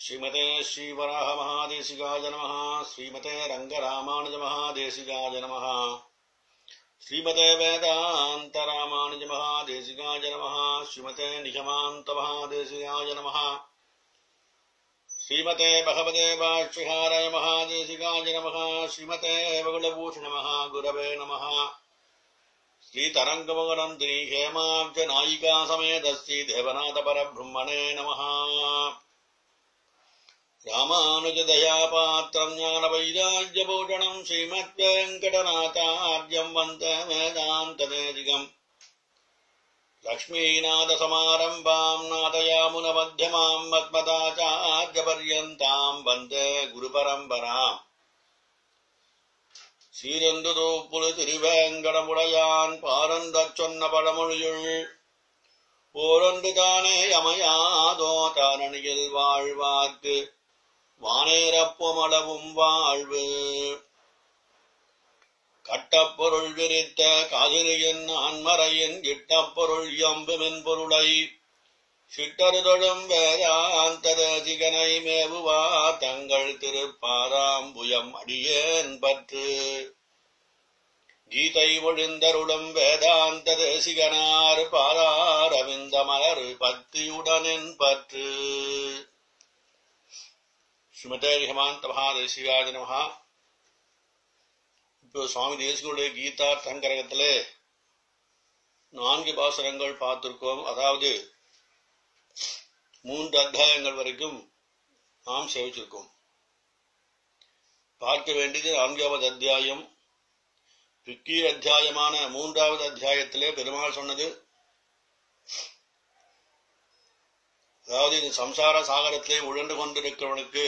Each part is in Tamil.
श्रीमते श्रीवराह महादेशिकाय नमः श्रीमते रङ्गरामानुज महादेशिकाय नमः श्रीमते वेदान्त रामानुज महादेशिकाय नमः श्रीमते निगमान्त महादेशिकाय नमः श्रीमते भगवते भाष्यहाराय महादेशिकाय नमः श्रीमते बगुलभूषण महागुरवे नमः श्रीतरङ्गमगनन्दिनी हेमाब्ज नायिका समेत श्रीदेवनाथपरब्रह्मणे नमः रामानुजदयापात्रम् ज्ञानवैराग्यभूषणम् श्रीमद्वेङ्कटनाथार्यम् वन्दे वेदान्तदेशिकम् लक्ष्मीनाथसमारम्भाम् नाथयामुनमध्यमाम् मद्मदाचार्यपर्यन्ताम् वन्दे गुरुपरम्पराम् சீரந்துதோ புலு திருவேங்கடமுடையான் பாரந்தச் சொன்ன பழமொழியுள் ஓரொன்று தானே அமையாதோ தாரணியில் வாழ்வார்க்கு வானேரப்பொமளவும் வாழ்வு கட்டப்பொருள் விரித்த காதிரியின் ஆன்மறையின் இட்டப்பொருள் எம்புமென் பொருளை சிட்டருதொழும் வேதாந்தரசிகனை மேவுவா தங்கள் திருப்பாராம்புயம் அடியேன் பற்று கீதை ஒழிந்தருளும் வேதாந்த தேசிகனார் பாராரவிந்த மலர் பக்தியுடனின் பற்று ஸ்ரீமதே ஹிமாந்த மகாதேசிகாஜ நமகா இப்போ சுவாமி தேசிகளுடைய கீதா தங்கரகத்திலே நான்கு பாசுரங்கள் பார்த்திருக்கோம் அதாவது மூன்று அத்தியாயங்கள் வரைக்கும் நாம் சேவிச்சிருக்கோம் பார்க்க வேண்டியது நான்காவது அத்தியாயம் பிக்கீர் அத்தியாயமான மூன்றாவது அத்தியாயத்திலே பெருமாள் சொன்னது அதாவது இந்த சம்சார சாகரத்திலே உழண்டு கொண்டிருக்கிறவனுக்கு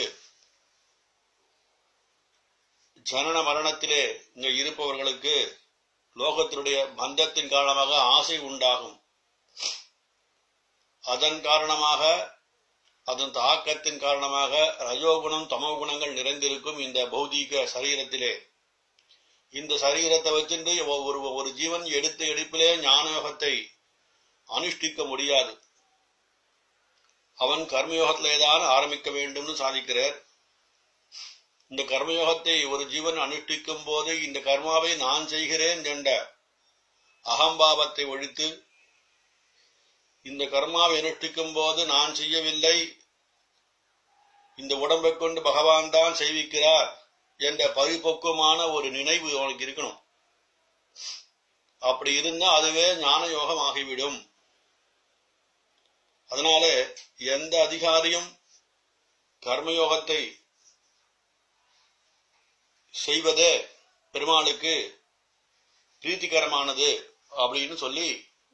ஜனன மரணத்திலே இங்க இருப்பவர்களுக்கு லோகத்தினுடைய பந்தத்தின் காரணமாக ஆசை உண்டாகும் அதன் காரணமாக அதன் தாக்கத்தின் காரணமாக ரஜோகுணம் தமோகுணங்கள் நிறைந்திருக்கும் இந்த பௌதீக சரீரத்திலே இந்த சரீரத்தை வச்சிருந்து ஒரு ஒரு ஜீவன் எடுத்த எடுப்பிலே ஞானயோகத்தை அனுஷ்டிக்க முடியாது அவன் கர்மயோகத்திலே தான் ஆரம்பிக்க வேண்டும்னு சாதிக்கிறார் இந்த கர்மயோகத்தை ஒரு ஜீவன் அனுஷ்டிக்கும் போது இந்த கர்மாவை நான் செய்கிறேன் என்ற அகம்பாவத்தை ஒழித்து இந்த கர்மாவை அனுஷ்டிக்கும் போது நான் செய்யவில்லை இந்த உடம்பை கொண்டு பகவான் தான் செய்விக்கிறார் என்ற பரிபக்குவமான ஒரு நினைவு அவனுக்கு இருக்கணும் அப்படி இருந்தா அதுவே ஞான யோகம் ஆகிவிடும் அதனால எந்த அதிகாரியும் கர்மயோகத்தை செய்வதே பெருமாளுக்கு பிரீத்திகரமானது அப்படின்னு சொல்லி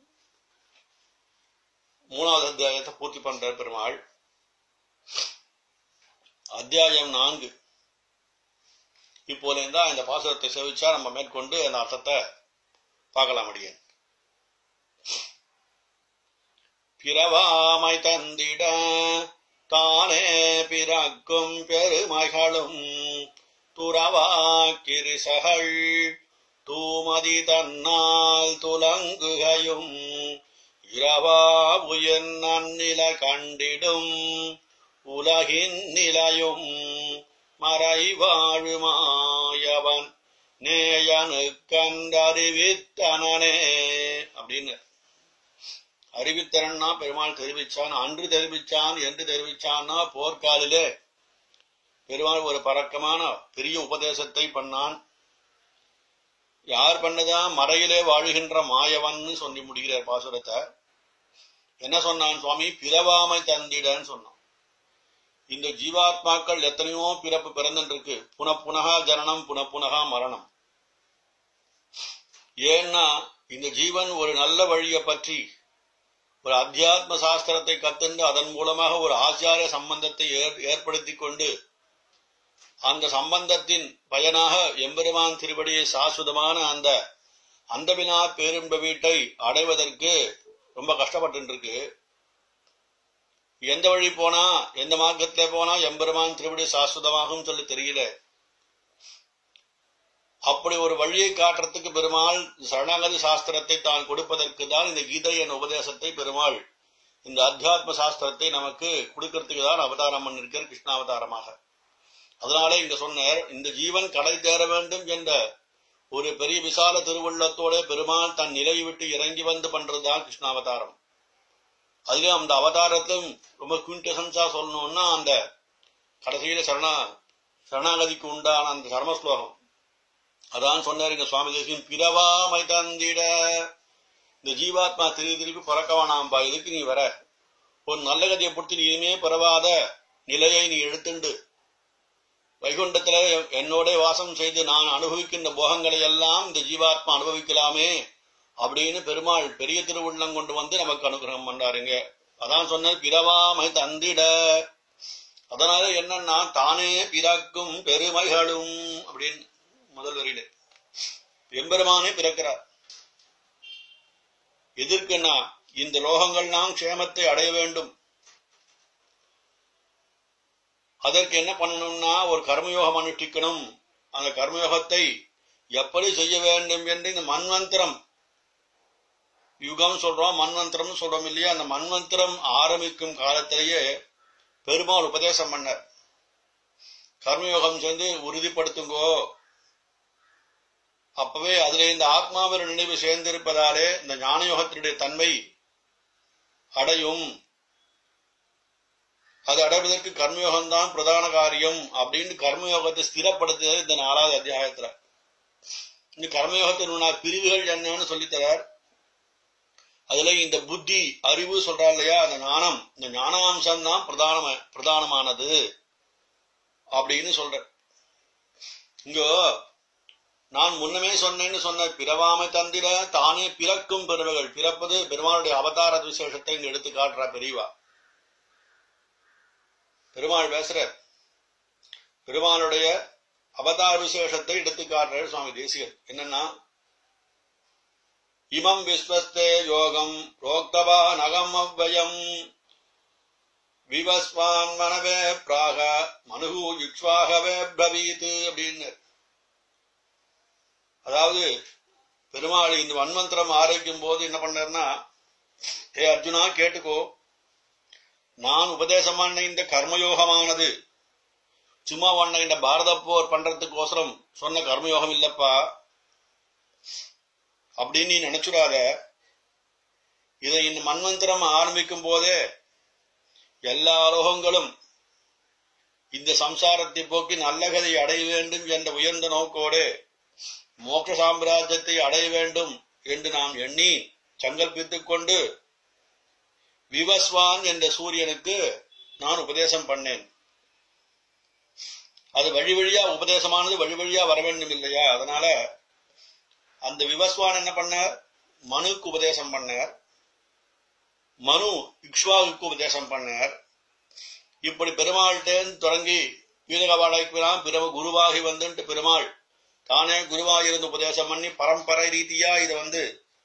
மூணாவது அத்தியாயத்தை பூர்த்தி பண்ற பெருமாள் அத்தியாயம் நான்கு இப்போல இருந்தா இந்த பாசுரத்தை சேவிச்சா நம்ம மேற்கொண்டு அந்த அர்த்தத்தை பார்க்கலாம் முடியும் பிறவாமை தந்திட தானே பிறக்கும் பெருமைகளும் துறவாக்கிரிசகள் தூமதி தன்னால் துலங்குகையும் இரவா உயர் நன்னில கண்டிடும் உலகின் நிலையும் மறைவாழுமாயவன் நேயனு கண்டறிவித்தனனே அப்படின்னு அறிவித்தரன்னா பெருமாள் தெரிவிச்சான் அன்று தெரிவிச்சான் என்று தெரிவிச்சான்னா போர்க்காலிலே பெருமாள் ஒரு பறக்கமான பெரிய உபதேசத்தை பண்ணான் யார் பண்ணதா மறையிலே வாழுகின்ற மாயவன் சொல்லி முடிகிறார் பாசுரத்தை என்ன சொன்னான் சுவாமி பிறவாமை தந்திடன்னு சொன்னான் இந்த ஜீவாத்மாக்கள் எத்தனையோ பிறப்பு பிறந்துருக்கு புனப்புனகா ஜனனம் புனப்புனகா மரணம் ஏன்னா இந்த ஜீவன் ஒரு நல்ல வழியை பற்றி ஒரு அத்தியாத்ம சாஸ்திரத்தை கத்துண்டு அதன் மூலமாக ஒரு ஆச்சாரிய சம்பந்தத்தை ஏற்படுத்தி கொண்டு அந்த சம்பந்தத்தின் பயனாக எம்பெருமான் திருவடியை சாஸ்வதமான அந்த அந்தவினா பேரும்ப வீட்டை அடைவதற்கு ரொம்ப கஷ்டப்பட்டு இருக்கு எந்த வழி போனா எந்த மார்க்கத்திலே போனா எம்பெருமான் திருவடி சாஸ்வதமாகும் சொல்லி தெரியல அப்படி ஒரு வழியை காட்டுறதுக்கு பெருமாள் சரணாகதி சாஸ்திரத்தை தான் கொடுப்பதற்கு தான் இந்த கீதை என் உபதேசத்தை பெருமாள் இந்த அத்தியாத்ம சாஸ்திரத்தை நமக்கு கொடுக்கறதுக்கு தான் அவதாரம் பண்ணிருக்கார் கிருஷ்ணாவதாரமாக அதனாலே இங்க சொன்னார் இந்த ஜீவன் கடை தேர வேண்டும் என்ற ஒரு பெரிய விசால திருவுள்ளத்தோட பெருமாள் தன் நிலையை விட்டு இறங்கி வந்து பண்றதுதான் கிருஷ்ணாவதாரம் அதுலயும் அந்த அவதாரத்தையும் ரொம்ப குவிண்டசன்ஸா சொல்லணும்னா அந்த கடைசியில சரணா சரணாகதிக்கு உண்டான அந்த சர்ம ஸ்லோகம் அதான் சொன்னார் இங்க சுவாமி தேசியம் பிறவாமை தந்திட இந்த ஜீவாத்மா திருப்பி திருப்பி பிறக்க வேணாம்பா இதுக்கு நீ வர ஒரு நல்ல கதையை பொறுத்து நீ இனிமே பிறவாத நிலையை நீ எடுத்துண்டு வைகுண்டத்துல என்னோட வாசம் செய்து நான் அனுபவிக்கின்ற போகங்களை எல்லாம் இந்த ஜீவாத்மா அனுபவிக்கலாமே அப்படின்னு பெருமாள் பெரிய திருவுள்ளம் கொண்டு வந்து நமக்கு அனுகிரகம் பண்றாருங்க அதான் சொன்ன பிறவாமை தந்திட அதனால என்னன்னா தானே பிறக்கும் பெருமைகளும் அப்படின்னு முதல் வரியில எம்பெருமானே பிறக்கிறார் எதற்குன்னா இந்த லோகங்கள்லாம் க்ஷேமத்தை அடைய வேண்டும் அதற்கு என்ன பண்ணணும்னா ஒரு கர்மயோகம் அனுஷ்டிக்கணும் அந்த கர்மயோகத்தை எப்படி செய்ய வேண்டும் என்று இந்த மன்வந்திரம் யுகம் சொல்றோம் மன்வந்திரம் சொல்றோம் இல்லையா அந்த மன்வந்திரம் ஆரம்பிக்கும் காலத்திலேயே பெருமாள் உபதேசம் பண்ணார் கர்மயோகம் சேர்ந்து உறுதிப்படுத்துங்கோ அப்பவே அதுல இந்த ஆத்மாவின் நினைவு சேர்ந்திருப்பதாலே இந்த ஞானயோகத்தினுடைய தன்மை அடையும் அது அடைவதற்கு கர்மயோகம் தான் பிரதான காரியம் அப்படின்னு கர்மயோகத்தை ஸ்திரப்படுத்துறது இந்த நாலாவது அத்தியாயத்துல இந்த கர்மயோகத்தினுடைய பிரிவுகள் என்னன்னு சொல்லித்தரார் அதுல இந்த புத்தி அறிவு சொல்றா இல்லையா அந்த ஞானம் இந்த ஞானாம்சம் தான் பிரதான பிரதானமானது அப்படின்னு சொல்ற இங்கோ நான் முன்னமே சொன்னேன்னு சொன்ன பிறவாமை தந்திர தானே பிறக்கும் பெருமைகள் பிறப்பது பெருமாளுடைய அவதார விசேஷத்தை இங்க எடுத்து காட்டுறா பெரியவா பெருமாள் பேசுற பெருமாளுடைய அவதார விசேஷத்தை எடுத்து காட்டுற சுவாமி தேசிகர் என்னன்னா இமம் விஸ்வஸ்தே யோகம் ரோக்தவா நகம் அவ்வயம் விவஸ்வான் மனவே பிராக மனுகு யுக்ஷ்வாகவே பிரவீத் அப்படின்னு அதாவது பெருமாள் இந்த வன்மந்திரம் ஆரோக்கியம் போது என்ன பண்ணார்னா ஏ அர்ஜுனா கேட்டுக்கோ நான் உபதேசம் பண்ண இந்த கர்மயோகமானது சும்மா பண்ண இந்த பாரத போர் பண்றதுக்கோசரம் சொன்ன கர்மயோகம் இல்லப்பா அப்படின்னு நீ நினைச்சுடாத இதை இந்த மன்வந்திரம் ஆரம்பிக்கும் போதே எல்லா லோகங்களும் இந்த சம்சாரத்தை போக்கி நல்ல கதை அடைய வேண்டும் என்ற உயர்ந்த நோக்கோடு மோட்ச சாம்ராஜ்யத்தை அடைய வேண்டும் என்று நாம் எண்ணி சங்கல்பித்துக் கொண்டு விவஸ்வான் என்ற சூரியனுக்கு நான் உபதேசம் பண்ணேன் அது வழி வழியா உபதேசமானது வழி வழியா வர வேண்டும் இல்லையா அதனால அந்த விவஸ்வான் என்ன பண்ணார் மனுக்கு உபதேசம் பண்ணார் மனு இக்ஷ்வாவுக்கு உபதேசம் பண்ணார் இப்படி பெருமாள்கிட்டேன்னு தொடங்கி பீதகவாடைக்குலாம் பிற குருவாகி வந்துட்டு பெருமாள் தானே குருவாக இருந்து உபதேசம் பண்ணி பரம்பரை ரீதியா இதை வந்து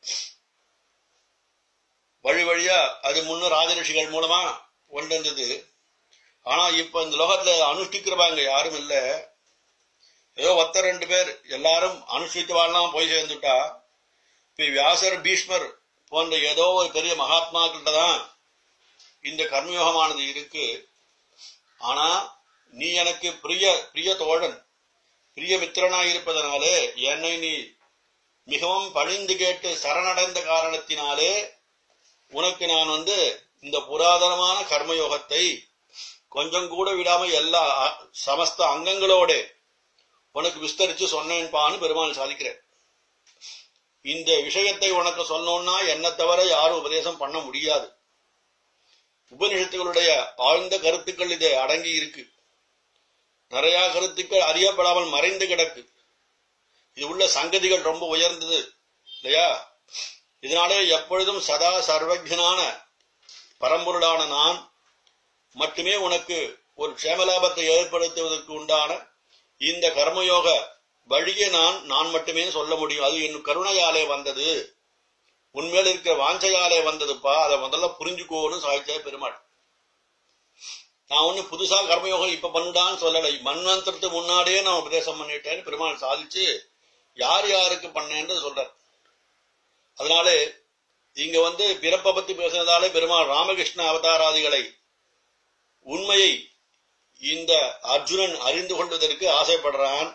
வழி வழியா அது முன்ன ராஜரிஷிகள் மூலமா கொண்டு வந்தது ஆனா இப்ப இந்த லோகத்துல அனுஷ்டிக்கிறவாங்க யாரும் இல்ல ஏதோ ஒத்த ரெண்டு பேர் எல்லாரும் அனுஷ்டித்து வாழலாம் போய் சேர்ந்துட்டா இப்ப வியாசர் பீஷ்மர் போன்ற ஏதோ ஒரு பெரிய மகாத்மாக்கிட்ட தான் இந்த கர்மயோகமானது இருக்கு ஆனா நீ எனக்கு பிரிய பிரிய தோழன் பிரிய மித்திரனாய் இருப்பதனாலே என்னை நீ மிகவும் பணிந்து கேட்டு சரணடைந்த காரணத்தினாலே உனக்கு நான் வந்து இந்த புராதனமான கர்மயோகத்தை கொஞ்சம் கூட விடாம எல்லா அ- சமஸ்த அங்கங்களோட உனக்கு விஸ்தரிச்சு சொன்னேன்பான்னு பெருமாள் சாதிக்கிறேன் இந்த விஷயத்தை உனக்கு சொல்லணும்னா என்ன தவிர யாரும் உபதேசம் பண்ண முடியாது உபநிஷத்துகளுடைய ஆழ்ந்த கருத்துக்கள் இது அடங்கி இருக்கு நிறைய கருத்துக்கள் அறியப்படாமல் மறைந்து கிடக்கு இது உள்ள சங்கதிகள் ரொம்ப உயர்ந்தது இல்லையா இதனாலே எப்பொழுதும் சதா சர்வஜனான பரம்பொருளான நான் மட்டுமே உனக்கு ஒரு க்ஷேமலாபத்தை ஏற்படுத்துவதற்கு உண்டான இந்த கர்மயோக வழியை நான் நான் மட்டுமே சொல்ல முடியும் அது என் கருணையாலே வந்தது உண்மையில இருக்கிற வாஞ்சையாலே வந்ததுப்பா அதை முதல்ல புரிஞ்சுக்கோன்னு சாய்ச்சா பெருமாள் நான் ஒண்ணு புதுசா கர்மயோகம் இப்ப பண்ணுடான்னு சொல்லலை மன்வந்திரத்துக்கு முன்னாடியே நான் உபதேசம் பண்ணிட்டேன்னு பெருமாள் சாதிச்சு யார் யாருக்கு பண்ணேன்னு சொல்றார் அதனாலே இங்க வந்து பிறப்பை பத்தி பேசுனதாலே பெருமாள் ராமகிருஷ்ண அவதாராதிகளை உண்மையை இந்த அர்ஜுனன் அறிந்து கொள்வதற்கு ஆசைப்படுறான்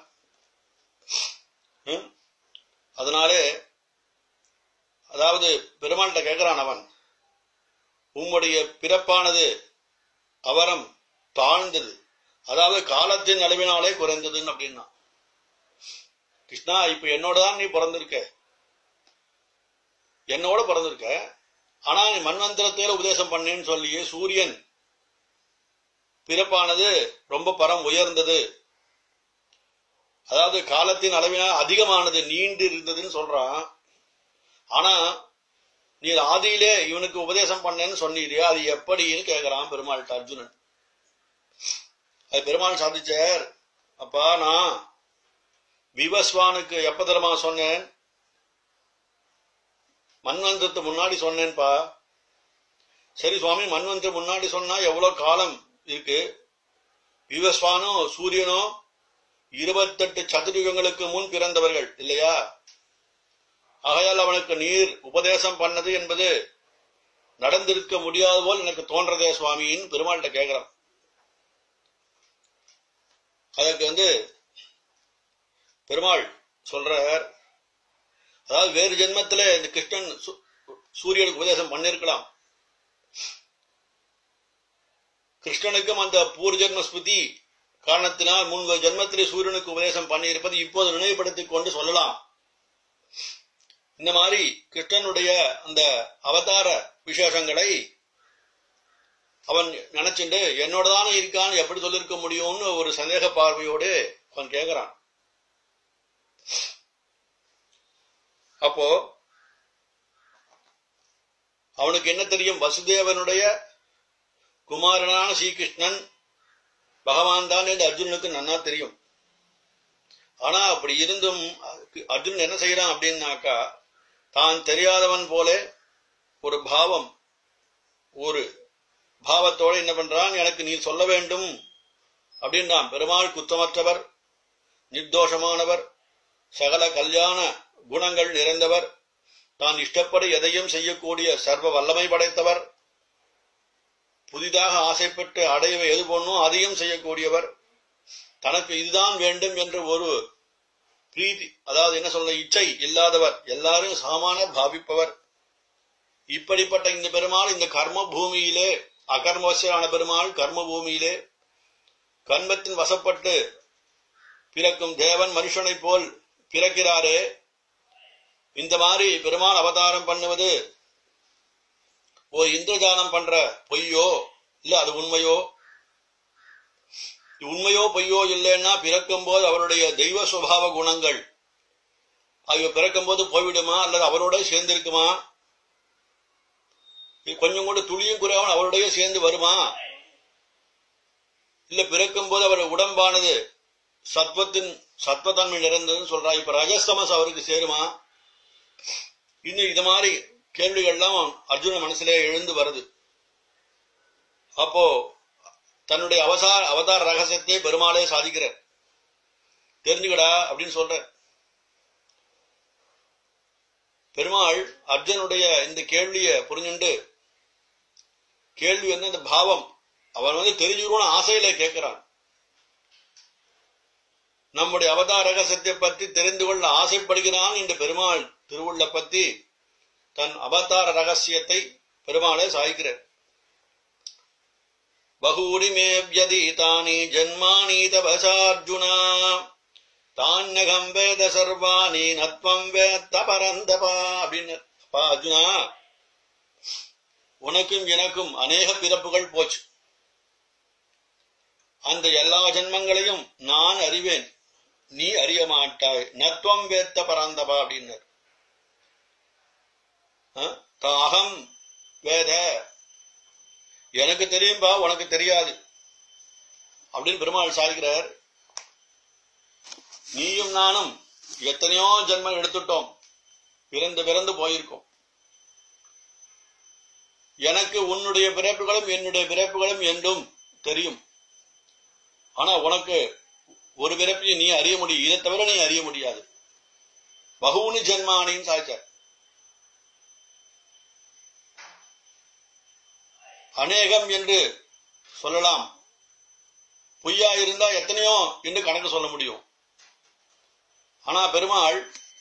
ம்? அதனாலே அதாவது பெருமாள்கிட்ட கேட்கிறான் அவன் உம்முடைய பிறப்பானது அவரம் தாழ்ந்தது அதாவது காலத்தின் அளவினாலே குறைந்ததுன்னு அப்படின்னா கிருஷ்ணா இப்ப என்னோட தான் நீ பிறந்திருக்க என்னோட பிறந்திருக்க ஆனா நீ மன்வந்திரத்தில உபதேசம் பண்ணேன்னு சொல்லியே சூரியன் பிறப்பானது ரொம்ப பரம் உயர்ந்தது அதாவது காலத்தின் அளவினால் அதிகமானது நீண்டு இருந்ததுன்னு சொல்றான் ஆனா நீ ஆதியிலே இவனுக்கு உபதேசம் பண்ணேன்னு சொன்னீரியா அது எப்படின்னு கேக்குறான் பெருமாள்கிட்ட அர்ஜுனன் அது பெருமாள் சாதிச்சார் அப்பா நான் விவஸ்வானுக்கு எப்ப தரமா சொன்னேன் மன்வந்திரத்து முன்னாடி சொன்னேன்பா சரி சுவாமி மன்வந்திரம் முன்னாடி சொன்னா எவ்வளவு காலம் இருக்கு விவஸ்வானும் சூரியனும் இருபத்தெட்டு சதுர்யுகங்களுக்கு முன் பிறந்தவர்கள் இல்லையா ஆகையால் அவனுக்கு நீர் உபதேசம் பண்ணது என்பது நடந்திருக்க முடியாது போல் எனக்கு தோன்றதே சுவாமின்னு பெருமாள்கிட்ட கேட்கிறான் அதற்கு வந்து பெருமாள் சொல்றார் அதாவது வேறு ஜென்மத்திலே இந்த கிருஷ்ணன் சூ- சூரியனுக்கு உபதேசம் பண்ணிருக்கலாம் கிருஷ்ணனுக்கும் அந்த பூர்வஜன்ம ஸ்மிருதி காரணத்தினால் முன்பு ஜென்மத்திலே சூரியனுக்கு உபதேசம் பண்ணியிருப்பது இப்போது நினைவுபடுத்திக் கொண்டு சொல்லலாம் இந்த மாதிரி கிருஷ்ணனுடைய அந்த அவதார விசேஷங்களை அவன் நினைச்சுண்டு என்னோட தானே இருக்கான்னு எப்படி சொல்லிருக்க முடியும்னு ஒரு சந்தேக பார்வையோடு அவன் கேக்குறான் அப்போ அவனுக்கு என்ன தெரியும் வசுதேவனுடைய குமாரனான ஸ்ரீகிருஷ்ணன் பகவான் தான் என்று அர்ஜுனனுக்கு நன்னா தெரியும் ஆனா அப்படி இருந்தும் அர்ஜுனன் என்ன செய்யறான் அப்படின்னாக்கா தான் தெரியாதவன் போல ஒரு பாவம் ஒரு பாவத்தோட என்ன பண்றான் எனக்கு நீ சொல்ல வேண்டும் அப்படின்றான் பெருமாள் குத்தமற்றவர் நிர்தோஷமானவர் சகல கல்யாண குணங்கள் நிறைந்தவர் தான் இஷ்டப்படி எதையும் செய்யக்கூடிய சர்வ வல்லமை படைத்தவர் புதிதாக ஆசைப்பட்டு அடைய எது பண்ணும் அதையும் செய்யக்கூடியவர் தனக்கு இதுதான் வேண்டும் என்ற ஒரு பிரீதி அதாவது என்ன சொல்ற இச்சை இல்லாதவர் எல்லாரும் சமமான பாவிப்பவர் இப்படிப்பட்ட இந்த பெருமாள் இந்த கர்ம பூமியிலே அகர்மவசியான பெருமாள் கர்ம பூமியிலே கர்மத்தின் வசப்பட்டு பிறக்கும் தேவன் மனுஷனைப் போல் பிறக்கிறாரே இந்த மாதிரி பெருமாள் அவதாரம் பண்ணுவது ஓ இந்திரஜானம் பண்ற பொய்யோ இல்ல அது உண்மையோ உண்மையோ பொய்யோ இல்லைன்னா பிறக்கும் போது அவருடைய தெய்வ சுபாவ குணங்கள் அவைய பிறக்கும் போது போய்விடுமா அல்லது அவரோட சேர்ந்து இருக்குமா இது கொஞ்சம் கூட துளியும் குறையாமல் அவருடைய சேர்ந்து வருமா இல்ல பிறக்கும் போது அவர் உடம்பானது சத்வத்தின் சத்வத்தன்மை நிறைந்ததுன்னு சொல்றா இப்ப ரஜஸ்தமஸ் அவருக்கு சேருமா இன்னும் இது மாதிரி கேள்விகள்லாம் அர்ஜுன மனசுல எழுந்து வருது அப்போ தன்னுடைய அவசார அவதார ரகசியத்தை பெருமாளே சாதிக்கிறார் தெரிஞ்சுக்கடா அப்படின்னு சொல்ற பெருமாள் அர்ஜுனுடைய இந்த கேள்விய புரிஞ்சுண்டு கேள்வி வந்து இந்த பாவம் அவன் வந்து தெரிஞ்சுக்கணும்னு ஆசையில கேட்கிறான் நம்முடைய அவதார ரகசியத்தை பற்றி தெரிந்து கொள்ள ஆசைப்படுகிறான் இந்த பெருமாள் திருவுள்ள பத்தி தன் அவதார ரகசியத்தை பெருமாளே சாய்க்கிறார் பகூரி மே வியதீதானி ஜன்மானி தபசார்ஜுனா தான்யகம் வேத சர்வாணி நத்வம் வேத்த பரந்தபா அப்படின்னு அப்பா அர்ஜுனா உனக்கும் எனக்கும் அநேக பிறப்புகள் போச்சு அந்த எல்லா ஜென்மங்களையும் நான் அறிவேன் நீ அறிய மாட்டாய் நத்வம் வேத்த பராந்தபா அப்படின்னார் அஹ், தாகம் வேத எனக்கு தெரியும்பா உனக்கு தெரியாது அப்படின்னு பெருமாள் சாதிக்கிறார் நீயும் நானும் எத்தனையோ ஜென்மம் எடுத்துட்டோம் பிறந்து பிறந்து போயிருக்கோம் எனக்கு உன்னுடைய பிறப்புகளும் என்னுடைய பிறப்புகளும் என்றும் தெரியும் ஆனா உனக்கு ஒரு பிறப்பையும் நீ அறிய முடியும் இதை தவிர நீ அறிய முடியாது பகுனி ஜென்மானின்னு சாய்ச்சார் அநேகம் என்று சொல்லலாம் பொய்யா இருந்தா எத்தனையோ என்று கணக்கு சொல்ல முடியும் ஆனா பெருமாள்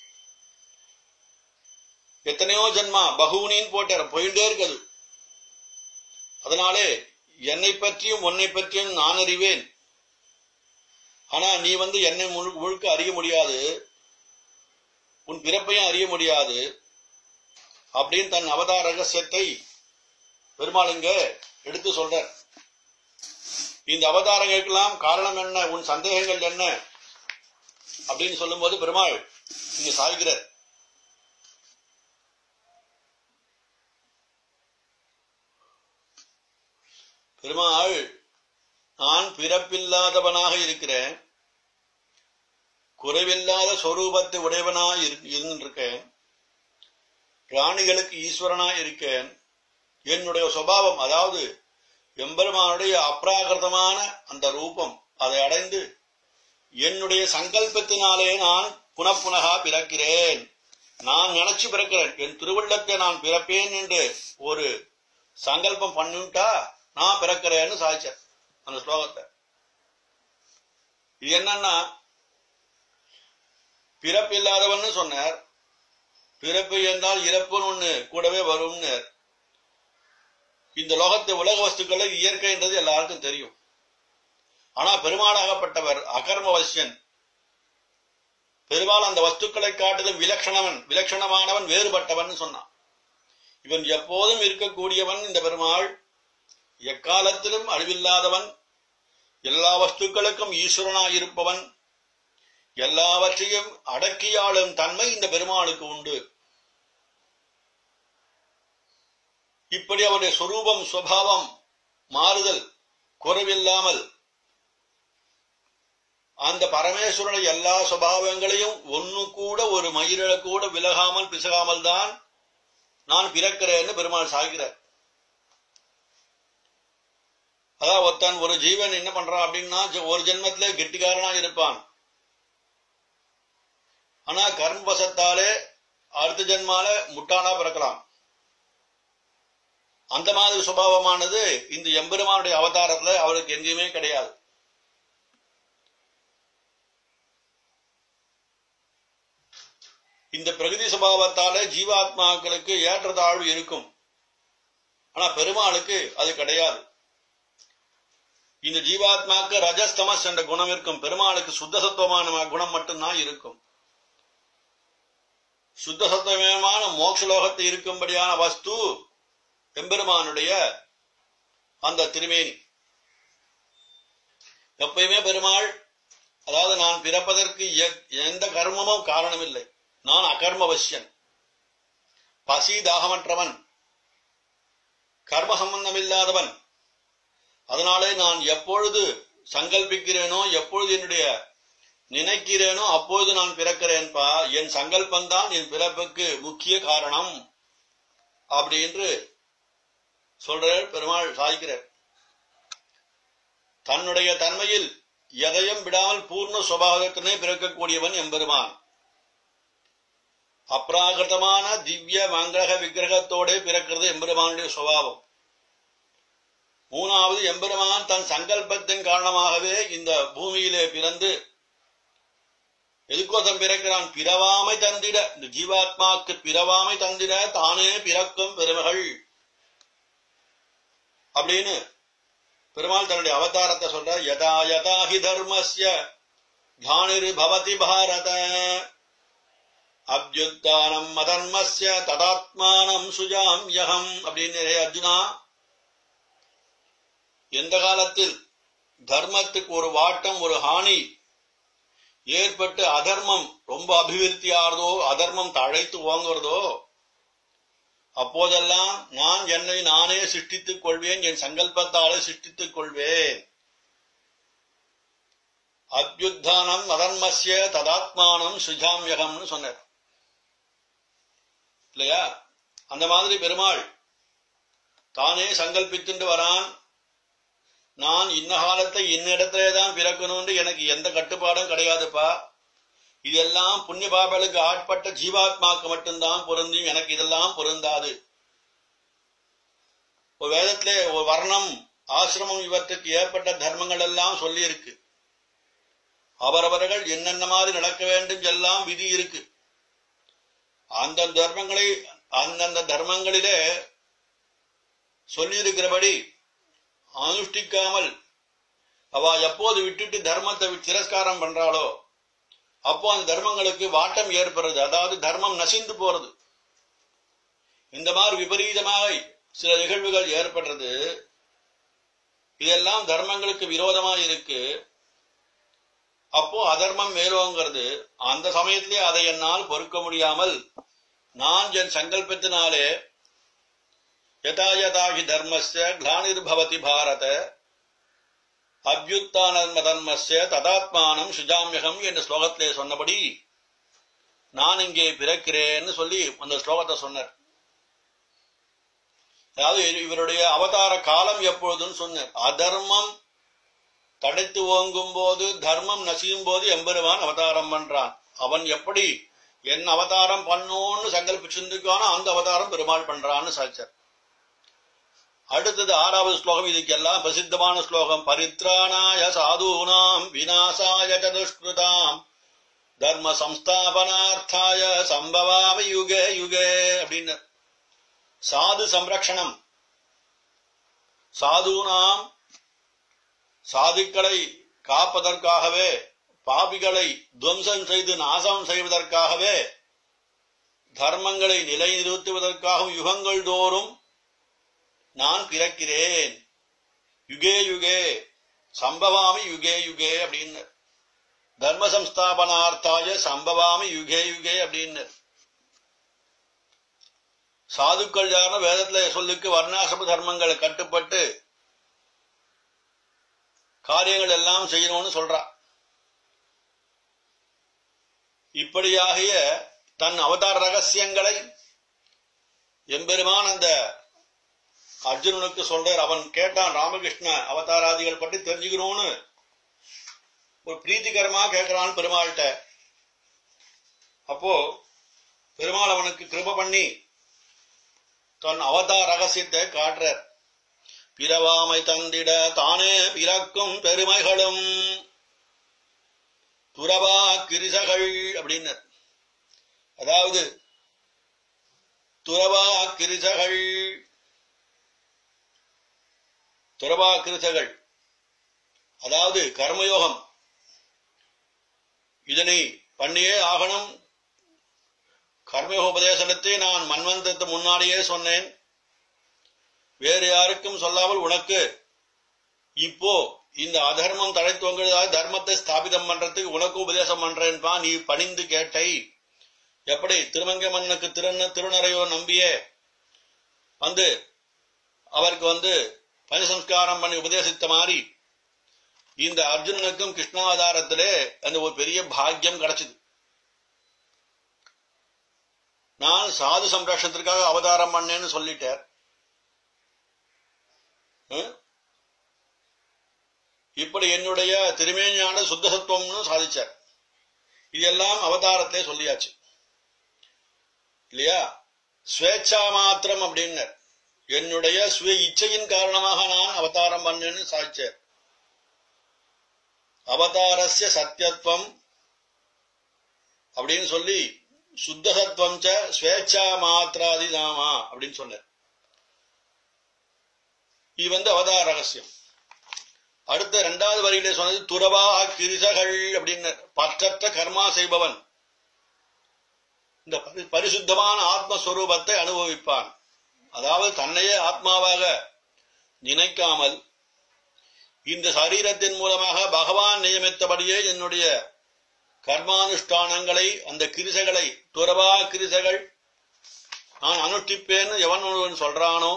எத்தனையோ ஜென்மா பகுனின்னு போட்டார் போயிட்டே இருக்குது அதனாலே என்னை பற்றியும் உன்னை பற்றியும் நான் அறிவேன் ஆனா நீ வந்து என்னை முழு முழுக்க அறிய முடியாது உன் பிறப்பையும் அறிய முடியாது அப்படின்னு தன் அவதார ரகசியத்தை பெருமாள் இங்க எடுத்து சொல்றார் இந்த அவதாரங்களுக்கெல்லாம் காரணம் என்ன உன் சந்தேகங்கள் என்ன அப்படின்னு சொல்லும்போது பெருமாள் இங்க சாய்கிறார் பெருமாள் நான் பிறப்பில்லாதவனாக இருக்கிறேன் குறைவில்லாத சொரூபத்தை உடையவனாக இருந்திருக்கேன் பிராணிகளுக்கு ஈஸ்வரனாக இருக்கேன் என்னுடைய சுபாவம் அதாவது எம்பெருமானுடைய அப்ராகிருதமான அந்த ரூபம் அதை அடைந்து என்னுடைய சங்கல்பத்தினாலே நான் புனப்புனகா பிறக்கிறேன் நான் நினைச்சு பிறக்கிறேன் என் திருவள்ளத்தை நான் பிறப்பேன் என்று ஒரு சங்கல்பம் பண்ணிட்டா நான் பிறக்கிறேன்னு சாதிச்சார் அந்த ஸ்லோகத்தை இது என்னன்னா பிறப்பு இல்லாதவன்னு சொன்னார் பிறப்பு என்றால் இறப்புன்னு ஒண்ணு கூடவே வரும்னு இந்த லோகத்தை உலக வஸ்துக்களை இயற்கை என்றது எல்லாருக்கும் தெரியும் ஆனா பெருமாளாகப்பட்டவர் அகர்மவசியன் பெருமாள் அந்த வஸ்துக்களை காட்டிலும் விலட்சணவன் விலட்சணமானவன் வேறுபட்டவன் சொன்னான் இவன் எப்போதும் இருக்கக்கூடியவன் இந்த பெருமாள் எக்காலத்திலும் அழிவில்லாதவன் எல்லா வஸ்துக்களுக்கும் ஈஸ்வரனாய் இருப்பவன் எல்லாவற்றையும் அடக்கியாளும் தன்மை இந்த பெருமாளுக்கு உண்டு இப்படி அவருடைய சொரூபம் சுவாவம் மாறுதல் குறைவில்லாமல் அந்த பரமேஸ்வரனுடைய எல்லா சுபாவங்களையும் ஒன்னு கூட ஒரு மயிரிழ கூட விலகாமல் பிசகாமல் தான் நான் பிறக்கிறேன்னு பெருமாள் சாகிறார் அதான் ஒருத்தன் ஒரு ஜீவன் என்ன பண்றான் அப்படின்னா ஒரு ஜென்மத்திலே கெட்டிக்காரனா இருப்பான் ஆனா கர்மவசத்தாலே அடுத்த ஜென்மால முட்டாளா பிறக்கலாம் அந்த மாதிரி சுபாவமானது இந்த எம்பெருமானுடைய அவதாரத்துல அவருக்கு எங்கேயுமே கிடையாது இந்த பிரகதி சுபாவத்தாலே ஜீவாத்மாக்களுக்கு ஏற்றத்தாழ்வு இருக்கும் ஆனா பெருமாளுக்கு அது கிடையாது இந்த ஜீவாத்மாக்கு ரஜஸ்தமஸ் என்ற குணம் இருக்கும் பெருமாளுக்கு சுத்த சத்துவமான குணம் மட்டும்தான் இருக்கும் சுத்த சத்துவமான மோட்சலோகத்தை இருக்கும்படியான வஸ்து எம்பெருமானுடைய அந்த திருமேனி எப்பயுமே பெருமாள் அதாவது நான் பிறப்பதற்கு எந்த கர்மமும் காரணமில்லை நான் அகர்மவசியன் பசி தாகமற்றவன் கர்ம சம்பந்தம் இல்லாதவன் அதனாலே நான் எப்பொழுது சங்கல்பிக்கிறேனோ எப்பொழுது என்னுடைய நினைக்கிறேனோ அப்பொழுது நான் பிறக்கிறேன்பா என் சங்கல்பந்தான் என் பிறப்புக்கு முக்கிய காரணம் அப்படின்னு சொல்றார் பெருமாள் சாதிக்கிறார் தன்னுடைய தன்மையில் எதையும் விடாமல் பூர்ண சுபாகத்தினே பிறக்கக்கூடியவன் எம்பெருமான் அப்ராகிருதமான திவ்ய மங்களக விக்கிரகத்தோட பிறக்கிறது எம்பெருமானுடைய சுபாவம் மூணாவது எம்பெருமான் தன் சங்கல்பத்தின் காரணமாகவே இந்த பூமியிலே பிறந்து எதுக்கோசம் பிறக்கிறான் பிறவாமை தந்திட இந்த ஜீவாத்மாக்கு பிறவாமை தந்திட தானே பிறக்கும் பெருமகள் அப்படின்னு பெருமாள் தன்னுடைய அவதாரத்தை சொல்ற யதா யதா ஹி தர்மஸ்ய தானிர் பவதி பாரத அபியுத்தானம் அதர்மஸ்ய ததாத்மானம் சுஜாம் யகம் அப்படின்னு அர்ஜுனா எந்த காலத்தில் தர்மத்துக்கு ஒரு வாட்டம் ஒரு ஹானி ஏற்பட்டு அதர்மம் ரொம்ப அபிவிருத்தி ஆறதோ அதர்மம் தழைத்து ஓங்குறதோ அப்போதெல்லாம் நான் என்னை நானே சிருஷ்டித்துக் கொள்வேன் என் சங்கல்பத்தாலே சிருஷ்டித்துக் கொள்வேன் அத்யுத்தானம் அதர்மஸ்ய ததாத்மானம் சுஜாமியகம்னு சொன்னார் இல்லையா அந்த மாதிரி பெருமாள் தானே சங்கல்பித்துண்டு வரான் நான் இன்ன காலத்தை இன்னிடத்திலே தான் பிறக்கணும்னு எனக்கு எந்த கட்டுப்பாடும் கிடையாதுப்பா இதெல்லாம் புண்ணிய பாபலுக்கு ஆட்பட்ட ஜீவாத்மாக்கு மட்டும்தான் பொருந்தும் எனக்கு இதெல்லாம் பொருந்தாது ஒரு வேதத்திலே ஒரு வர்ணம் ஆசிரமம் இவற்றுக்கு ஏற்பட்ட தர்மங்கள் எல்லாம் சொல்லி இருக்கு அவரவர்கள் என்னென்ன மாதிரி நடக்க வேண்டும் எல்லாம் விதி இருக்கு அந்த தர்மங்களை அந்தந்த தர்மங்களிலே சொல்லியிருக்கிறபடி அனுஷ்டிக்காமல் அவ எப்போது விட்டுட்டு தர்மத்தை திரஸ்காரம் பண்றாளோ அப்போ அந்த தர்மங்களுக்கு வாட்டம் ஏற்படுறது அதாவது தர்மம் நசிந்து போறது இந்த மாதிரி விபரீதமாக சில நிகழ்வுகள் ஏற்படுறது இதெல்லாம் தர்மங்களுக்கு விரோதமா இருக்கு அப்போ அதர்மம் மேலோங்கிறது அந்த சமயத்திலே அதை என்னால் பொறுக்க முடியாமல் நான் என் சங்கல்பத்தினாலே யதா யதாகி தர்மஸ்ய கிளானிர்பவதி பாரத அபியுத்தானர்ம தர்மஸ்ய ததாத்மானம் சுஜாமியகம் என்ற ஸ்லோகத்திலே சொன்னபடி நான் இங்கே பிறக்கிறேன்னு சொல்லி அந்த ஸ்லோகத்தை சொன்னார் அதாவது இவருடைய அவதார காலம் எப்பொழுதுன்னு சொன்னார் அதர்மம் தடைத்து ஓங்கும் போது தர்மம் நசியும் போது எம்பெருவான் அவதாரம் பண்றான் அவன் எப்படி என் அவதாரம் பண்ணோன்னு சங்கல்பிச்சிருந்துக்கானோ அந்த அவதாரம் பெருமாள் பண்றான்னு சாச்சார் அடுத்தது ஆறாவது ஸ்லோகம் இதுக்கெல்லாம் பிரசித்தமான ஸ்லோகம் பரித்ராணாய சாதூனாம் விநாசாய சதுஷ்கிருதாம் தர்ம சம்ஸ்தாபனார்த்தாய சம்பவாமி யுகே யுகே அப்படின்னு சாது சம்ரக்ஷணம் சாதுனாம் சாதுக்களை காப்பதற்காகவே பாபிகளை துவம்சம் செய்து நாசம் செய்வதற்காகவே தர்மங்களை நிலைநிறுத்துவதற்காகவும் யுகங்கள் தோறும் நான் பிறக்கிறேன் யுகே யுகே சம்பவாமி யுகே யுகே அப்படின்னு தர்ம சம்ஸ்தாபனார்த்தாய சம்பவாமி யுகே யுகே அப்படின்னு சாதுக்கள் யாருன்னா வேதத்துல சொல்லுக்கு வர்ணாசிரம தர்மங்களை கட்டுப்பட்டு காரியங்கள் எல்லாம் செய்யணும்னு சொல்றா இப்படியாகிய தன் அவதார ரகசியங்களை எம்பெருமான் அந்த அர்ஜுனனுக்கு சொல்றார் அவன் கேட்டான் ராமகிருஷ்ண அவதாராதிகள் பற்றி தெரிஞ்சுக்கணும்னு ஒரு பிரீத்திகரமா கேட்கிறான் பெருமாள்கிட்ட அப்போ பெருமாள் அவனுக்கு கிருப பண்ணி தன் அவதார ரகசியத்தை காட்டுறார் பிறவாமை தந்திட தானே பிறக்கும் பெருமைகளும் துறவா கிரிசகள் அப்படின்னு அதாவது துறவா கிரிசகள் துறவா கிருசகள் அதாவது கர்மயோகம் இதனை பண்ணியே ஆகணும் கர்மயோக உபதேசனத்தை நான் மன்வந்தத்து முன்னாடியே சொன்னேன் வேறு யாருக்கும் சொல்லாமல் உனக்கு இப்போ இந்த அதர்மம் தடைத்துவங்கிறதா தர்மத்தை ஸ்தாபிதம் பண்றதுக்கு உனக்கு உபதேசம் பண்றேன்பா நீ பணிந்து கேட்டை எப்படி திருமங்கை மன்னனுக்கு திருந திருநறையோ நம்பியே வந்து அவருக்கு வந்து பஞ்சசம்ஸ்காரம் பண்ணி உபதேசித்த மாதிரி இந்த அர்ஜுனனுக்கும் கிருஷ்ணாவதாரத்திலே அந்த ஒரு பெரிய பாக்கியம் கிடைச்சது நான் சாது சம்ரட்சணத்திற்காக அவதாரம் பண்ணேன்னு சொல்லிட்டார் இப்படி என்னுடைய திருமேஞான சுத்தசத்துவம்னு சாதிச்சார் இதெல்லாம் அவதாரத்திலே சொல்லியாச்சு இல்லையா ஸ்வேச்சா மாத்திரம் அப்படின்னு என்னுடைய சுய இச்சையின் காரணமாக நான் அவதாரம் பண்ணேன்னு சாதிச்சார் அவதாரஸ்ய சத்தியத்துவம் அப்படின்னு சொல்லி சுத்தசத்துவம் ச ஸ்வேச்சா மாத்திராதி நாமா அப்படின்னு சொன்னார் இது வந்து அவதார ரகசியம் அடுத்த இரண்டாவது வரியிலே சொன்னது துறவா கிரிசகள் அப்படின்னு பற்றற்ற கர்மா செய்பவன் இந்த பரிசுத்தமான ஆத்மஸ்வரூபத்தை அனுபவிப்பான் அதாவது தன்னையே ஆத்மாவாக நினைக்காமல் இந்த சரீரத்தின் மூலமாக பகவான் நியமித்தபடியே என்னுடைய கர்மானுஷ்டானங்களை அந்த கிரிசைகளை துறவா கிரிசைகள் நான் அனுஷ்டிப்பேன்னு எவன் ஒருவன் சொல்றானோ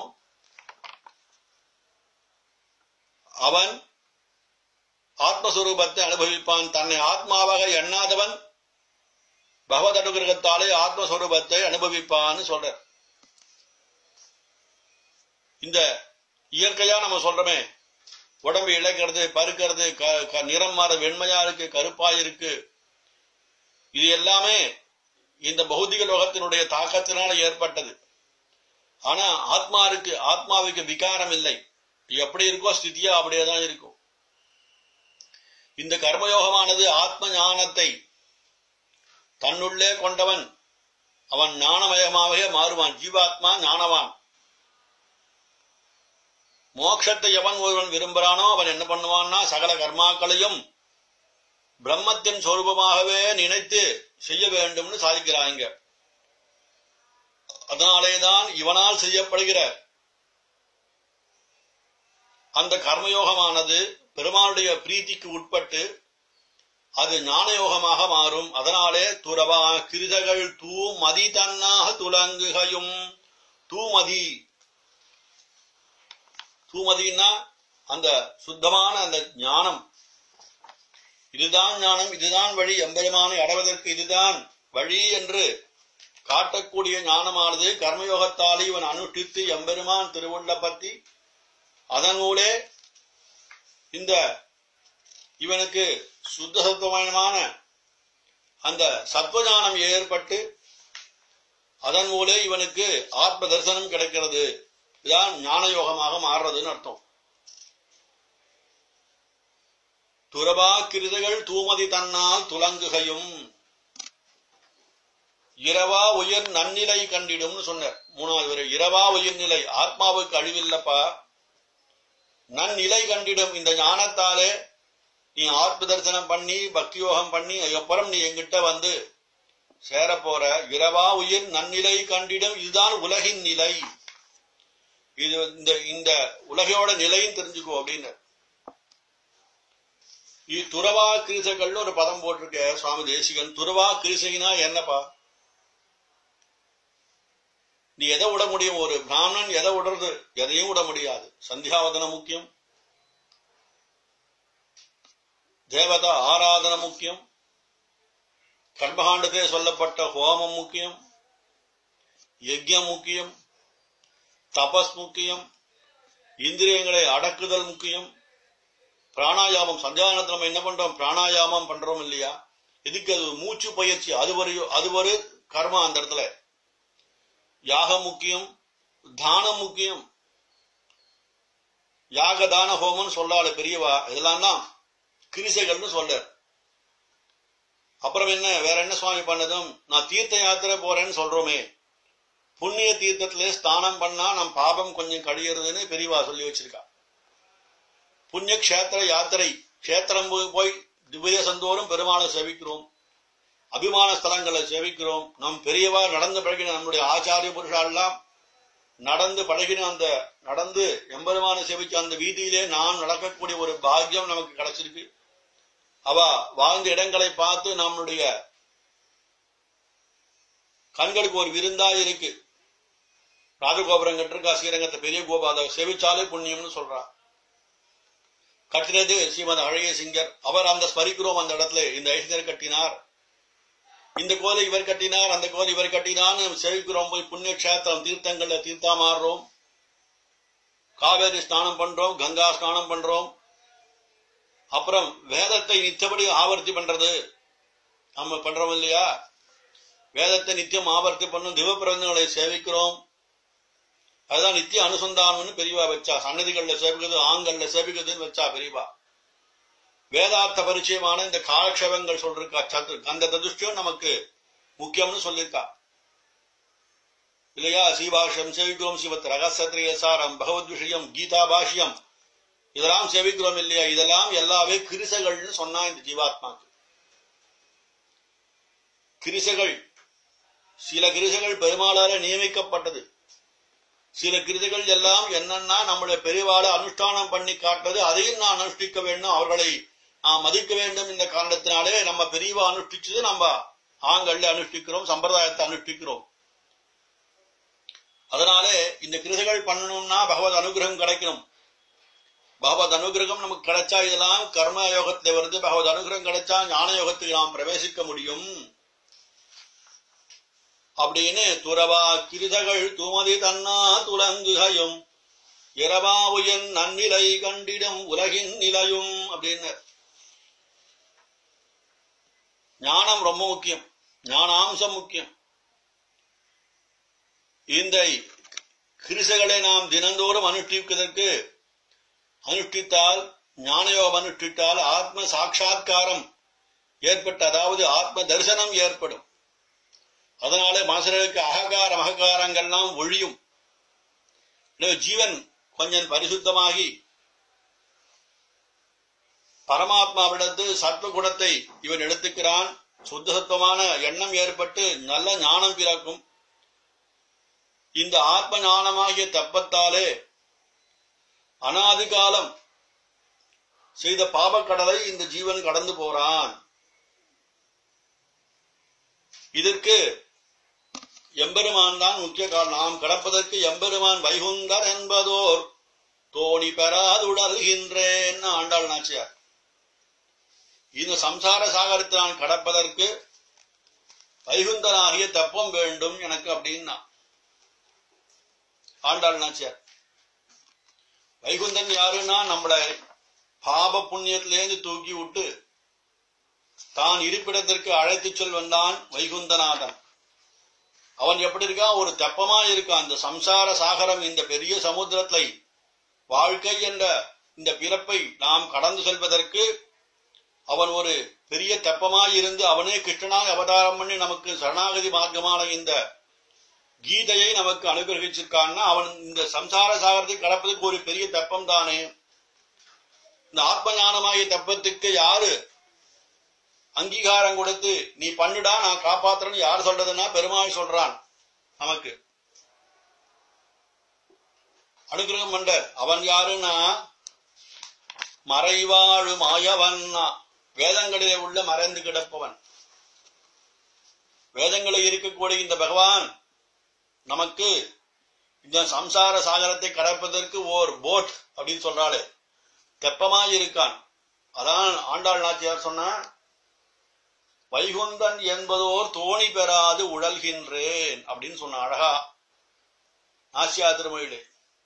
அவன் ஆத்மஸ்வரூபத்தை அனுபவிப்பான் தன்னை ஆத்மாவாக எண்ணாதவன் பகவத் அனுகிரகத்தாலே ஆத்மஸ்வரூபத்தை அனுபவிப்பான்னு சொல்ற இந்த இயற்கையா நம்ம சொல்றோமே உடம்பு இழைக்கிறது பருக்கிறது நிறம் மாற வெண்மையா இருக்கு கருப்பா இருக்கு இது எல்லாமே இந்த பௌதிக லோகத்தினுடைய தாக்கத்தினால ஏற்பட்டது ஆனா ஆத்மா இருக்கு ஆத்மாவுக்கு விகாரம் இல்லை எப்படி இருக்கோ ஸ்திதியா அப்படியே தான் இருக்கும் இந்த கர்மயோகமானது ஆத்ம ஞானத்தை தன்னுள்ளே கொண்டவன் அவன் ஞானமயமாகவே மாறுவான் ஜீவாத்மா ஞானவான் மோட்சத்தை எவன் ஒருவன் விரும்புகிறானோ அவன் என்ன பண்ணுவான்னா சகல கர்மாக்களையும் பிரம்மத்தின் சொரூபமாகவே நினைத்து செய்ய வேண்டும்னு சாதிக்கிறாங்க அதனாலேதான் இவனால் செய்யப்படுகிற அந்த கர்மயோகமானது பெருமாளுடைய பிரீத்திக்கு உட்பட்டு அது ஞானயோகமாக மாறும் அதனாலே துறவா கிருதகள் தூ மதி தன்னாக துலங்குகையும் தூமதி தூமதினா அந்த சுத்தமான அந்த ஞானம் இதுதான் ஞானம் இதுதான் வழி எம்பெருமானை அடைவதற்கு இதுதான் வழி என்று காட்டக்கூடிய ஞானமானது கர்மயோகத்தாலே இவன் அனுஷ்டித்து எம்பெருமான் திருவுள்ள பத்தி அதன் மூலே இந்த இவனுக்கு சுத்த சத்துவமயமான அந்த சத்வஞானம் ஏற்பட்டு அதன் மூலே இவனுக்கு ஆத்ம தரிசனம் கிடைக்கிறது இதான் ஞான யோகமாக மாறுறதுன்னு அர்த்தம் துறவா கிருதைகள் தூமதி தன்னால் துலங்குகையும் இரவா உயர் நன்னிலை கண்டிடும்னு சொன்னார் மூணாவது வரை இரவா உயர் நிலை ஆத்மாவுக்கு அழிவில்லப்பா நன்னிலை கண்டிடும் இந்த ஞானத்தாலே நீ ஆத்ம தரிசனம் பண்ணி பக்தி யோகம் பண்ணி அதுக்கப்புறம் நீ எங்கிட்ட வந்து சேர போற இரவா உயிர் நன்னிலை கண்டிடும் இதுதான் உலகின் நிலை இது இந்த இந்த உலகையோட நிலையும் தெரிஞ்சுக்கோ அப்படின்னு இது துறவா கிரிசைகள்னு ஒரு பதம் போட்டிருக்க சுவாமி தேசிகன் துறவா கிரிசைனா என்னப்பா நீ எதை விட முடியும் ஒரு பிராமணன் எதை விடுறது எதையும் விட முடியாது சந்தியாவதனம் முக்கியம் தேவதா ஆராதனை முக்கியம் கர்மகாண்டத்திலே சொல்லப்பட்ட ஹோமம் முக்கியம் யஜ்யம் முக்கியம் தபஸ் முக்கியம் இந்திரியங்களை அடக்குதல் முக்கியம் பிராணாயாமம் சந்தியானத்தில் நம்ம என்ன பண்றோம் பிராணாயாமம் பண்றோம் இல்லையா இதுக்கு அது மூச்சு பயிற்சி அது ஒரு அது ஒரு கர்மா அந்த இடத்துல யாகம் முக்கியம் தானம் முக்கியம் யாக தான ஹோமம்னு சொல்லாது பெரியவா இதெல்லாம் தான் கிரிசைகள்னு சொல்ற அப்புறம் என்ன வேற என்ன சுவாமி பண்ணதும் நான் தீர்த்த யாத்திரை போறேன்னு சொல்றோமே புண்ணிய தீர்த்தத்திலே ஸ்தானம் பண்ணா நம் பாபம் கொஞ்சம் கழியறதுன்னு பெரியவா சொல்லி வச்சிருக்கா புண்ணிய கஷேத்திர யாத்திரை கஷேத்திரம் போய் போய் திவ்யசந்தோறும் பெருமாளை சேவிக்கிறோம் அபிமான ஸ்தலங்களை சேவிக்கிறோம் நம் பெரியவா நடந்து பழகின நம்முடைய ஆச்சாரிய புருஷாலாம் நடந்து பழகின அந்த நடந்து எம்பெருமான சேவிச்ச அந்த வீதியிலே நாம் நடக்கக்கூடிய ஒரு பாக்கியம் நமக்கு கிடைச்சிருக்கு அவ வாழ்ந்த இடங்களை பார்த்து நம்முடைய கண்களுக்கு ஒரு விருந்தா இருக்கு ராஜகோபுரம் கட்டிருக்கா ஸ்ரீரங்கத்தை பெரிய கோபா அதை செவிச்சாலே புண்ணியம்னு சொல்றா கட்டினது ஸ்ரீமத் அழகிய சிங்கர் அவர் அந்த ஸ்மரிக்கிறோம் அந்த இடத்துல இந்த ஐஸ்வர் கட்டினார் இந்த கோலை இவர் கட்டினார் அந்த கோலை இவர் கட்டினான்னு செவிக்கிறோம் போய் புண்ணிய கஷேத்திரம் தீர்த்தங்கள்ல தீர்த்தா மாறுறோம் காவேரி ஸ்நானம் பண்றோம் கங்கா ஸ்நானம் பண்றோம் அப்புறம் வேதத்தை நித்தபடி ஆவர்த்தி பண்றது நம்ம பண்றோம் இல்லையா வேதத்தை நித்தியம் ஆவர்த்தி பண்ணும் திவப்பிரபந்தங்களை சேவிக்கிறோம் அதுதான் நித்திய அனுசந்தானம்னு பெரியவா வச்சா சன்னதிகள்ல சேவிக்கிறது ஆண்கள்ல சேவிக்கிறதுன்னு வச்சா பெரியவா வேதார்த்த பரிச்சயமான இந்த காலக்ஷேபங்கள் சொல்லிருக்கா சத்து அந்த ததுஷ்டியம் நமக்கு முக்கியம்னு சொல்லியிருக்கா இல்லையா சீபாஷ்யம் சேவிக்கிறோம் சிவத் ரகசத்ரியசாரம் பகவத் விஷயம் கீதா பாஷ்யம் இதெல்லாம் சேவிக்கிறோம் இல்லையா இதெல்லாம் எல்லாமே கிரிசைகள்னு சொன்னா இந்த ஜீவாத்மாக்கு கிரிசைகள் சில கிரிசைகள் பெருமாளால நியமிக்கப்பட்டது சில கிருதிகள் எல்லாம் என்னன்னா நம்முடைய பெரிவாளை அனுஷ்டானம் பண்ணி காட்டுறது அதையும் நான் அனுஷ்டிக்க வேண்டும் அவர்களை நாம் மதிக்க வேண்டும் இந்த காரணத்தினாலே நம்ம பெரியவா அனுஷ்டிச்சது நம்ம ஆண்கள்ல அனுஷ்டிக்கிறோம் சம்பிரதாயத்தை அனுஷ்டிக்கிறோம் அதனாலே இந்த கிருதிகள் பண்ணணும்னா பகவத் அனுகிரகம் கிடைக்கணும் பகவத் அனுகிரகம் நமக்கு கிடைச்சா இதெல்லாம் கர்ம யோகத்துல வருது பகவத் அனுகிரகம் கிடைச்சா ஞான யோகத்துக்கு நாம் பிரவேசிக்க முடியும் அப்படின்னு துறவா கிருதகள் துமதி தன்னா துலங்குகையும் இரவாவுயன் நன்னிலை கண்டிடும் உலகின் நிலையும் அப்படின்னு ஞானம் ரொம்ப முக்கியம் ஞானாம்சம் முக்கியம் இந்த கிரிசைகளை நாம் தினந்தோறும் அனுஷ்டிப்பதற்கு அனுஷ்டித்தால் ஞானயோகம் அனுஷ்டித்தால் ஆத்ம சாட்சா்காரம் ஏற்பட்டு அதாவது ஆத்ம தரிசனம் ஏற்படும் அதனால மனசர்களுக்கு அககாரம் அககாரங்கள்லாம் ஒழியும் எனவே ஜீவன் கொஞ்சம் பரிசுத்தமாகி பரமாத்மாவிடத்து சத்வ குணத்தை இவன் எடுத்துக்கிறான் சுத்த சத்துவமான எண்ணம் ஏற்பட்டு நல்ல ஞானம் பிறக்கும் இந்த ஆத்ம ஞானமாகிய தப்பத்தாலே அனாதி காலம் செய்த பாபக்கடலை இந்த ஜீவன் கடந்து போறான் இதற்கு எம்பெருமான் தான் முக்கிய காரணம் நாம் கடப்பதற்கு எம்பெருமான் வைகுந்தர் என்பதோர் தோணி பெறாதுடல்கின்றேன் ஆண்டாள் நாச்சியார் இந்த சம்சார சாகரத்தை நான் கடப்பதற்கு வைகுந்தனாகிய தப்பம் வேண்டும் எனக்கு அப்படின்னா ஆண்டாள் நாச்சியார் வைகுந்தன் யாருன்னா நம்மள பாப புண்ணியத்திலேருந்து தூக்கி விட்டு தான் இருப்பிடத்திற்கு அழைத்து செல் வந்தான் வைகுந்தநாதன் அவன் எப்படி இருக்கான் ஒரு தெப்பமா இருக்கான் இந்த சம்சார சாகரம் இந்த பெரிய சமுத்திரத்தை வாழ்க்கை என்ற இந்த பிறப்பை நாம் கடந்து செல்வதற்கு அவன் ஒரு பெரிய தெப்பமாய் இருந்து அவனே கிருஷ்ணனாய் அவதாரம் பண்ணி நமக்கு சரணாகதி மார்க்கமான இந்த கீதையை நமக்கு அனுகிரகிச்சிருக்கான்னா அவன் இந்த சம்சார சாகரத்தை கடப்பதற்கு ஒரு பெரிய தெப்பம் தானே இந்த ஆத்ம ஞானமாகிய தெப்பத்துக்கு யாரு அங்கீகாரம் கொடுத்து நீ பண்ணுடா நான் காப்பாத்துறேன்னு யார் சொல்றதுன்னா பெருமாள் சொல்றான் நமக்கு அனுகிரகம் மண்டர் அவன் யாருன்னா மறைவாழு மாயவன்னா வேதங்களிலே உள்ள மறைந்து கிடப்பவன் வேதங்களில் இருக்கக்கூடிய இந்த பகவான் நமக்கு இந்த சம்சார சாகரத்தை கடப்பதற்கு ஓர் போட் அப்படின்னு சொல்றாளே தெப்பமாய் இருக்கான் அதான் ஆண்டாள் நாச்சியார் சொன்ன வைகுந்தன் என்பதோர் தோணி பெறாது உழல்கின்றேன் அப்படின்னு சொன்ன அழகா ஆசியா திருமொழியிலே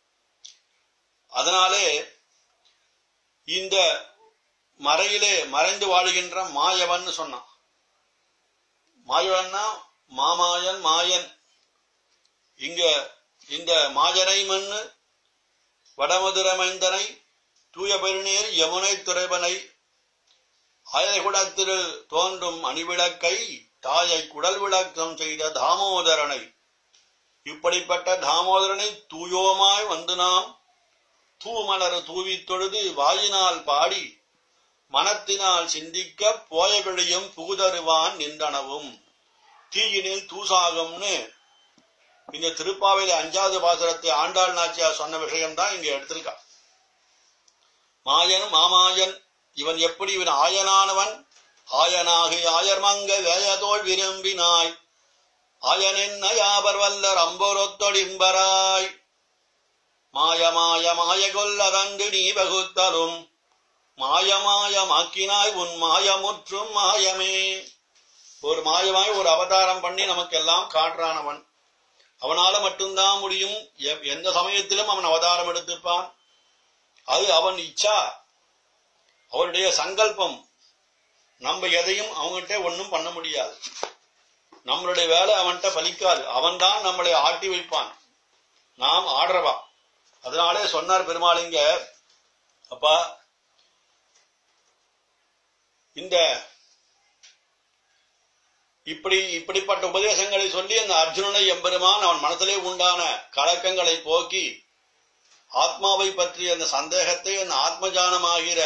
அதனாலே இந்த மறையிலே மறைந்து வாழுகின்ற மாயவன் சொன்னான் மாயவன்னா மாமாயன் மாயன் இங்க இந்த மாஜனை மண்ணு வடமதுர மைந்தனை தூய பெருநீர் யமுனை துறைவனை ஆயகுடத்திரு தோன்றும் அணிவிளக்கை தாயை குடல் விளக்கம் செய்த தாமோதரனை இப்படிப்பட்ட தாமோதரனை தூயோமாய் வந்து நாம் தூமலர் தூவித் தொழுது வாயினால் பாடி மனத்தினால் சிந்திக்க போய விழியும் புகுதருவான் நின்றனவும் தீயினில் தூசாகும்னு இந்த திருப்பாவையில அஞ்சாவது பாசுரத்தை ஆண்டாள் நாச்சியார் சொன்ன விஷயம்தான் இங்க எடுத்திருக்கா மாயன் மாமாயன் இவன் எப்படி இவன் ஆயனானவன் ஆயனாகி ஆயர்மங்க வேயதோள் விரும்பினாய் ஆயனென்ன யாவர் வல்லர் அம்பொரொத்தொடிம்பராய் மாய மாய மாய கொல்ல கண்டு நீ வகுத்தரும் மாயமாயமாக்கினாய் உன் மாயமுற்றும் மாயமே ஒரு மாயமாய் ஒரு அவதாரம் பண்ணி நமக்கெல்லாம் காட்டுறானவன் அவனால மட்டும்தான் முடியும் எ- எந்த சமயத்திலும் அவன் அவதாரம் எடுத்திருப்பான் அது அவன் இச்சா அவருடைய சங்கல்பம் நம்ம எதையும் அவங்ககிட்ட ஒண்ணும் பண்ண முடியாது நம்மளுடைய வேலை அவன்கிட்ட பலிக்காது அவன்தான் நம்மளை ஆட்டி வைப்பான் நாம் ஆடுறவா அதனாலே சொன்னார் பெருமாளிங்க அப்பா இந்த இப்படி இப்படிப்பட்ட உபதேசங்களை சொல்லி அந்த அர்ஜுனனை எம்பெருமான் அவன் மனத்திலே உண்டான கலக்கங்களை போக்கி ஆத்மாவை பற்றிய அந்த சந்தேகத்தை அந்த ஆத்மஜானமாகிற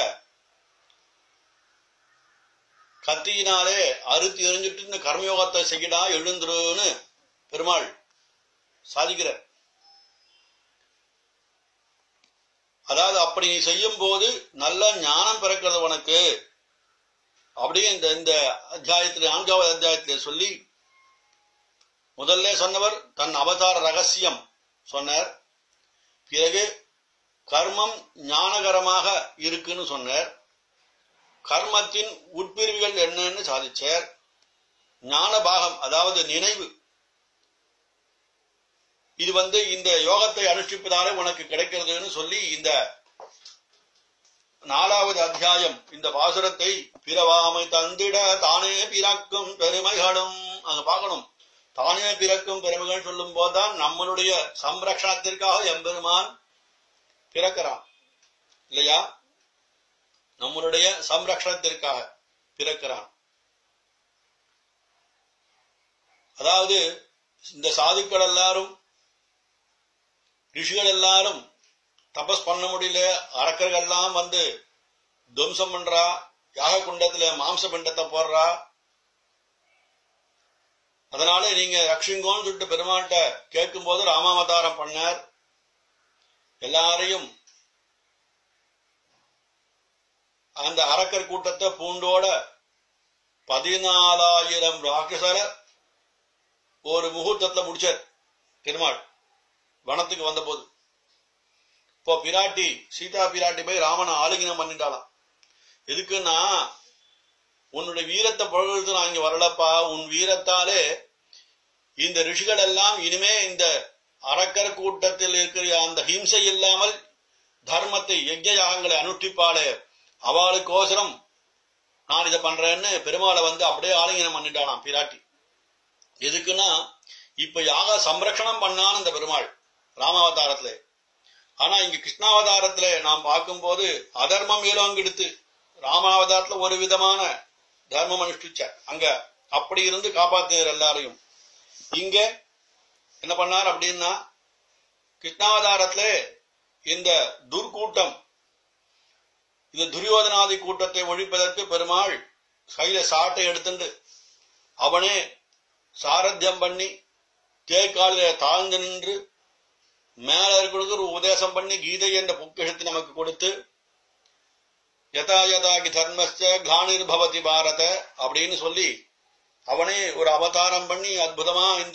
கத்தியினாலே அறுத்து எறிஞ்சிட்டு இந்த கர்மயோகத்தை செய்யடா எழுந்துருன்னு பெருமாள் சாதிக்கிறார் அதாவது அப்படி நீ செய்யும் போது நல்ல ஞானம் பிறக்கிறது உனக்கு அப்படியே இந்த இந்த அத்தியாயத்தில் நான்காவது அத்தியாயத்தில் சொல்லி முதல்ல சொன்னவர் தன் அவதார ரகசியம் சொன்னார் பிறகு கர்மம் ஞானகரமாக இருக்குன்னு சொன்னார் கர்மத்தின் உட்பிரிவுகள் என்னன்னு சாதிச்சார் ஞான பாகம் அதாவது நினைவு இது வந்து இந்த யோகத்தை அனுஷ்டிப்பதாலே உனக்கு கிடைக்கிறதுன்னு சொல்லி இந்த நாலாவது அத்தியாயம் இந்த பாசுரத்தை பிறவாமை தந்திட தானே பிறக்கும் பெருமைகளும் அங்க பார்க்கணும் தானே பிறக்கும் பெருமைகள் சொல்லும் போதுதான் நம்மளுடைய சம்ரக்ஷணத்திற்காக எம்பெருமான் பிறக்கிறான் இல்லையா நம்மளுடைய சம்ரக்ஷணத்திற்காக பிறக்கிறான் அதாவது இந்த சாதுக்கள் எல்லாரும் ரிஷிகள் எல்லாரும் தபஸ் பண்ண முடியல அரக்கர்கள் எல்லாம் வந்து துவம்சம் பண்றா யாக குண்டத்துல மாம்ச பிண்டத்தை போடுறா அதனால நீங்க ரக்ஷிங்கோன்னு சொல்லிட்டு பெருமாள்கிட்ட கேட்கும் போது ராமாவதாரம் பண்ணார் எல்லாரையும் அந்த அரக்கர் கூட்டத்தை பூண்டோட பதினாலாயிரம் ராட்சசரை ஒரு முகூர்த்தத்துல முடிச்சார் பெருமாள் வனத்துக்கு வந்த போது இப்போ பிராட்டி சீதா பிராட்டி போய் ராமனை ஆலிங்கனம் பண்ணிட்டாளாம் எதுக்குன்னா உன்னுடைய வீரத்தை புகழ்த்து நான் இங்க வரலப்பா உன் வீரத்தாலே இந்த ரிஷிகள் எல்லாம் இனிமே இந்த அரக்கர் கூட்டத்தில் இருக்கிற அந்த ஹிம்சை இல்லாமல் தர்மத்தை யஜ்ய யாகங்களை அனுஷ்டிப்பாளே அவளுக்கோசரம் நான் இதை பண்றேன்னு பெருமாளை வந்து அப்படியே ஆலிங்கனம் பண்ணிட்டானாம் பிராட்டி எதுக்குன்னா இப்ப யாக சம்ரக்ஷணம் பண்ணான் அந்த பெருமாள் ராமாவதாரத்துல ஆனா இங்க கிருஷ்ணாவதாரத்துல நாம் பார்க்கும்போது அதர்மம் மேலோங்கெடுத்து ராமாவதாரத்துல ஒரு விதமான தர்மம் அனுஷ்டிச்சார் அங்க அப்படி இருந்து காப்பாத்தினார் எல்லாரையும் இங்க என்ன பண்ணார் அப்படின்னா கிருஷ்ணாவதாரத்துல இந்த துர்கூட்டம் இந்த துரியோதனாதி கூட்டத்தை ஒழிப்பதற்கு பெருமாள் கையில சாட்டை எடுத்துண்டு அவனே சாரத்தியம் பண்ணி தேர்காலில தாழ்ந்து நின்று மேல இருக்கிறதுக்கு ஒரு உபதேசம் பண்ணி கீதை என்ற பொக்கிஷத்தை நமக்கு கொடுத்து யதா யதாகி தர்மஸ்த கானிர் பவதி பாரத அப்படின்னு சொல்லி அவனே ஒரு அவதாரம் பண்ணி அற்புதமா இந்த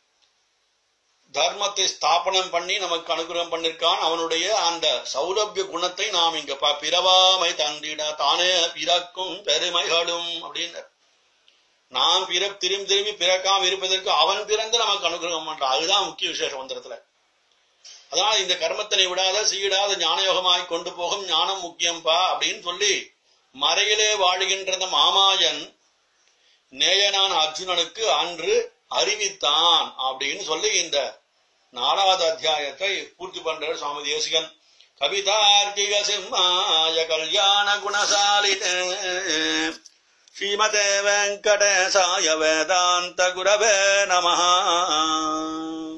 தர்மத்தை ஸ்தாபனம் பண்ணி நமக்கு அனுகிரகம் பண்ணிருக்கான் அவனுடைய அந்த சௌலபிய குணத்தை நாம் இங்க பா பிறவாமை தந்திட தானே பிறக்கும் பெருமைகளும் அப்படின்னு நாம் பிற திரும்பி திரும்பி பிறக்காம இருப்பதற்கு அவன் பிறந்து நமக்கு அனுகிரகம் பண்றான் அதுதான் முக்கிய விசேஷம் மந்திரத்துல அதனால இந்த கர்மத்தினை விடாத சீடாத ஞானயோகமாய் கொண்டு போகும் ஞானம் முக்கியம்பா அப்படின்னு சொல்லி மறையிலே வாழுகின்ற அந்த மாமாயன் நேயனான அர்ஜுனனுக்கு அன்று அறிவித்தான் அப்படின்னு சொல்லி இந்த நாலாவது அத்தியாயத்தை பூர்த்தி பண்றார் சுவாமி தேசிகன் கவிதார்க்கிக சிம்மாய கல்யாண குணசாலினே ஸ்ரீமதே வெங்கடேசாய வேதாந்த குரவே நமஹா